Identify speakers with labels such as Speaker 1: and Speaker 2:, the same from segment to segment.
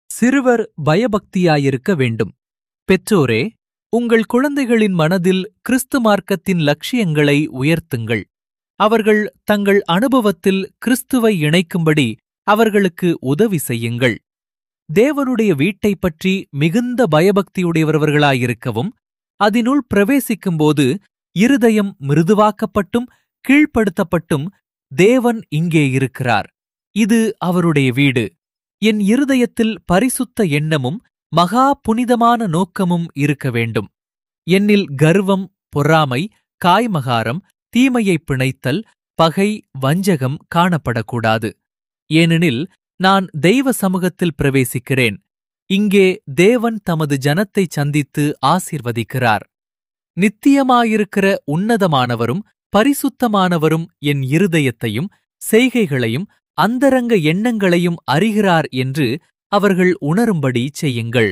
Speaker 1: சிறுவர் பயபக்தியாயிருக்க வேண்டும் பெற்றோரே உங்கள் குழந்தைகளின் மனதில் கிறிஸ்து மார்க்கத்தின் லட்சியங்களை உயர்த்துங்கள் அவர்கள் தங்கள் அனுபவத்தில் கிறிஸ்துவை இணைக்கும்படி அவர்களுக்கு உதவி செய்யுங்கள் தேவனுடைய வீட்டைப் பற்றி மிகுந்த பயபக்தியுடையவர்களாயிருக்கவும் அதனுள் பிரவேசிக்கும்போது இருதயம் மிருதுவாக்கப்பட்டும் கீழ்ப்படுத்தப்பட்டும் தேவன் இங்கே இருக்கிறார் இது அவருடைய வீடு என் இருதயத்தில் பரிசுத்த எண்ணமும் மகா புனிதமான நோக்கமும் இருக்க வேண்டும் என்னில் கர்வம் பொறாமை காய்மகாரம் தீமையைப் பிணைத்தல் பகை வஞ்சகம் காணப்படக்கூடாது ஏனெனில் நான் தெய்வ சமூகத்தில் பிரவேசிக்கிறேன் இங்கே தேவன் தமது ஜனத்தை சந்தித்து ஆசீர்வதிக்கிறார் நித்தியமாயிருக்கிற உன்னதமானவரும் பரிசுத்தமானவரும் என் இருதயத்தையும் செய்கைகளையும் அந்தரங்க எண்ணங்களையும் அறிகிறார் என்று அவர்கள் உணரும்படி செய்யுங்கள்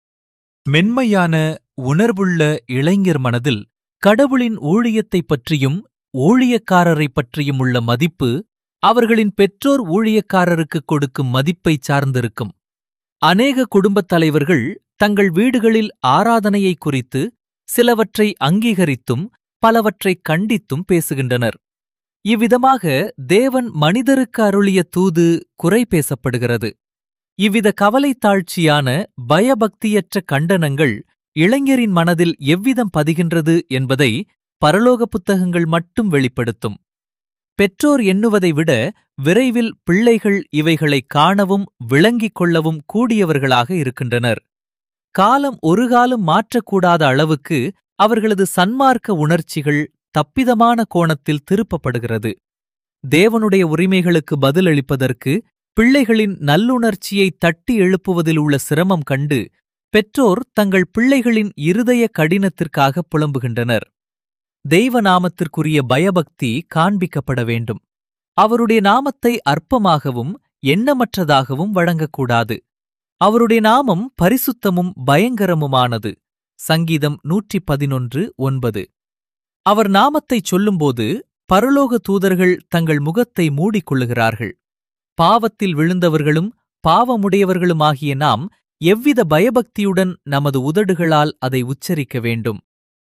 Speaker 1: மென்மையான உணர்வுள்ள இளைஞர் மனதில் கடவுளின் ஊழியத்தைப் பற்றியும் ஊழியக்காரரைப் பற்றியும் உள்ள மதிப்பு அவர்களின் பெற்றோர் ஊழியக்காரருக்கு கொடுக்கும் மதிப்பைச் சார்ந்திருக்கும் அநேக குடும்பத் தலைவர்கள் தங்கள் வீடுகளில் ஆராதனையை குறித்து சிலவற்றை அங்கீகரித்தும் பலவற்றைக் கண்டித்தும் பேசுகின்றனர் இவ்விதமாக தேவன் மனிதருக்கு அருளிய தூது குறை பேசப்படுகிறது இவ்வித கவலை தாழ்ச்சியான பயபக்தியற்ற கண்டனங்கள் இளைஞரின் மனதில் எவ்விதம் பதிகின்றது என்பதை பரலோக புத்தகங்கள் மட்டும் வெளிப்படுத்தும் பெற்றோர் எண்ணுவதை விட விரைவில் பிள்ளைகள் இவைகளை காணவும் விளங்கிக் கொள்ளவும் கூடியவர்களாக இருக்கின்றனர் காலம் ஒரு காலம் மாற்றக்கூடாத அளவுக்கு அவர்களது சன்மார்க்க உணர்ச்சிகள் தப்பிதமான கோணத்தில் திருப்பப்படுகிறது தேவனுடைய உரிமைகளுக்கு பதிலளிப்பதற்கு பிள்ளைகளின் நல்லுணர்ச்சியை தட்டி எழுப்புவதில் உள்ள சிரமம் கண்டு பெற்றோர் தங்கள் பிள்ளைகளின் இருதய கடினத்திற்காக புலம்புகின்றனர் தெய்வ நாமத்திற்குரிய பயபக்தி காண்பிக்கப்பட வேண்டும் அவருடைய நாமத்தை அற்பமாகவும் எண்ணமற்றதாகவும் வழங்கக்கூடாது அவருடைய நாமம் பரிசுத்தமும் பயங்கரமுமானது சங்கீதம் நூற்றி பதினொன்று ஒன்பது அவர் நாமத்தைச் சொல்லும்போது பரலோக தூதர்கள் தங்கள் முகத்தை மூடிக்கொள்ளுகிறார்கள் பாவத்தில் விழுந்தவர்களும் பாவமுடையவர்களுமாகிய நாம் எவ்வித பயபக்தியுடன் நமது உதடுகளால் அதை உச்சரிக்க வேண்டும்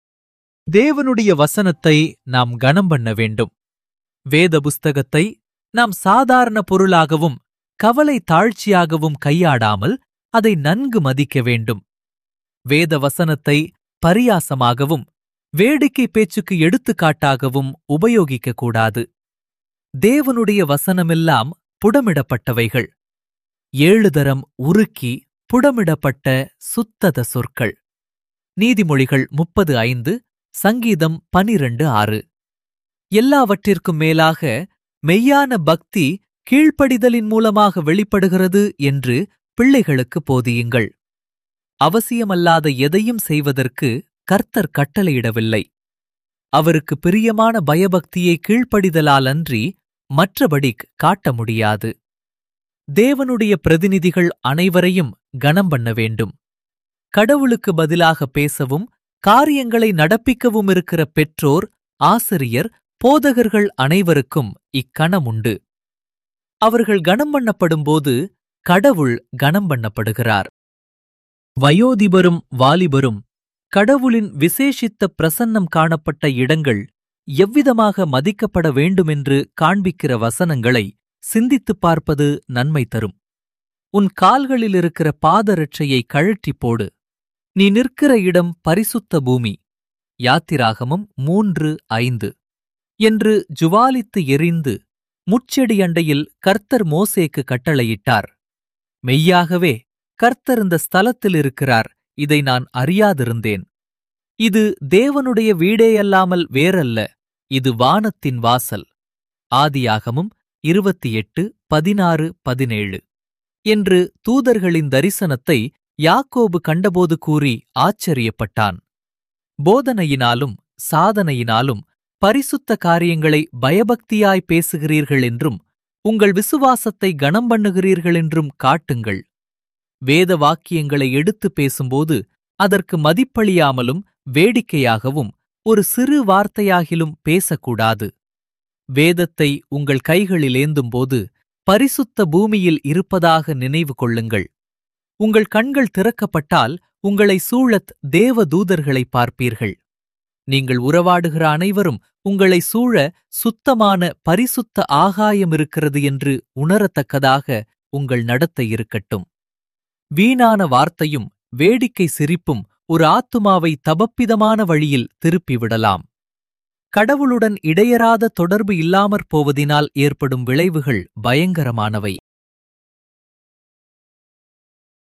Speaker 1: தேவனுடைய வசனத்தை நாம் கனம் பண்ண வேண்டும் வேத புஸ்தகத்தை நாம் சாதாரண பொருளாகவும் கவலை தாழ்ச்சியாகவும் கையாடாமல் அதை நன்கு மதிக்க வேண்டும் வேத வசனத்தை பரியாசமாகவும் வேடிக்கை பேச்சுக்கு எடுத்துக்காட்டாகவும் உபயோகிக்கக் கூடாது தேவனுடைய வசனமெல்லாம் புடமிடப்பட்டவைகள் ஏழு தரம் உருக்கி புடமிடப்பட்ட சுத்தத சொற்கள் நீதிமொழிகள் முப்பது ஐந்து சங்கீதம் பனிரண்டு ஆறு எல்லாவற்றிற்கும் மேலாக மெய்யான பக்தி கீழ்ப்படிதலின் மூலமாக வெளிப்படுகிறது என்று பிள்ளைகளுக்கு போதியுங்கள் அவசியமல்லாத எதையும் செய்வதற்கு கர்த்தர் கட்டளையிடவில்லை அவருக்கு பிரியமான பயபக்தியை கீழ்ப்படிதலாலன்றி மற்றபடி காட்ட முடியாது தேவனுடைய பிரதிநிதிகள் அனைவரையும் கனம் பண்ண வேண்டும் கடவுளுக்கு பதிலாக பேசவும் காரியங்களை நடப்பிக்கவும் இருக்கிற பெற்றோர் ஆசிரியர் போதகர்கள் அனைவருக்கும் இக்கணம் உண்டு அவர்கள் கனம் பண்ணப்படும்போது கடவுள் கனம் பண்ணப்படுகிறார் வயோதிபரும் வாலிபரும் கடவுளின் விசேஷித்த பிரசன்னம் காணப்பட்ட இடங்கள் எவ்விதமாக மதிக்கப்பட வேண்டுமென்று காண்பிக்கிற வசனங்களை சிந்தித்துப் பார்ப்பது நன்மை தரும் உன் கால்களில் இருக்கிற பாதரட்சையை கழற்றிப் போடு நீ நிற்கிற இடம் பரிசுத்த பூமி யாத்திராகமம் மூன்று ஐந்து என்று ஜுவாலித்து எரிந்து முச்செடி அண்டையில் கர்த்தர் மோசேக்கு கட்டளையிட்டார் மெய்யாகவே கர்த்தர் இந்த ஸ்தலத்தில் இருக்கிறார் இதை நான் அறியாதிருந்தேன் இது தேவனுடைய வீடேயல்லாமல் வேறல்ல இது வானத்தின் வாசல் ஆதியாகமும் இருபத்தி எட்டு பதினாறு பதினேழு என்று தூதர்களின் தரிசனத்தை யாக்கோபு கண்டபோது கூறி ஆச்சரியப்பட்டான் போதனையினாலும் சாதனையினாலும் பரிசுத்த காரியங்களை பயபக்தியாய் பேசுகிறீர்கள் என்றும் உங்கள் விசுவாசத்தை கனம் பண்ணுகிறீர்கள் என்றும் காட்டுங்கள் வேத வாக்கியங்களை எடுத்து பேசும்போது அதற்கு மதிப்பளியாமலும் வேடிக்கையாகவும் ஒரு சிறு வார்த்தையாகிலும் பேசக்கூடாது வேதத்தை உங்கள் கைகளில் ஏந்தும்போது பரிசுத்த பூமியில் இருப்பதாக நினைவு கொள்ளுங்கள் உங்கள் கண்கள் திறக்கப்பட்டால் உங்களை சூழத் தேவ தூதர்களை பார்ப்பீர்கள் நீங்கள் உறவாடுகிற அனைவரும் உங்களை சூழ சுத்தமான பரிசுத்த ஆகாயம் இருக்கிறது என்று உணரத்தக்கதாக உங்கள் நடத்தை இருக்கட்டும் வீணான வார்த்தையும் வேடிக்கை சிரிப்பும் ஒரு ஆத்துமாவை தபப்பிதமான வழியில் திருப்பிவிடலாம் கடவுளுடன் இடையறாத தொடர்பு இல்லாமற் போவதினால் ஏற்படும் விளைவுகள் பயங்கரமானவை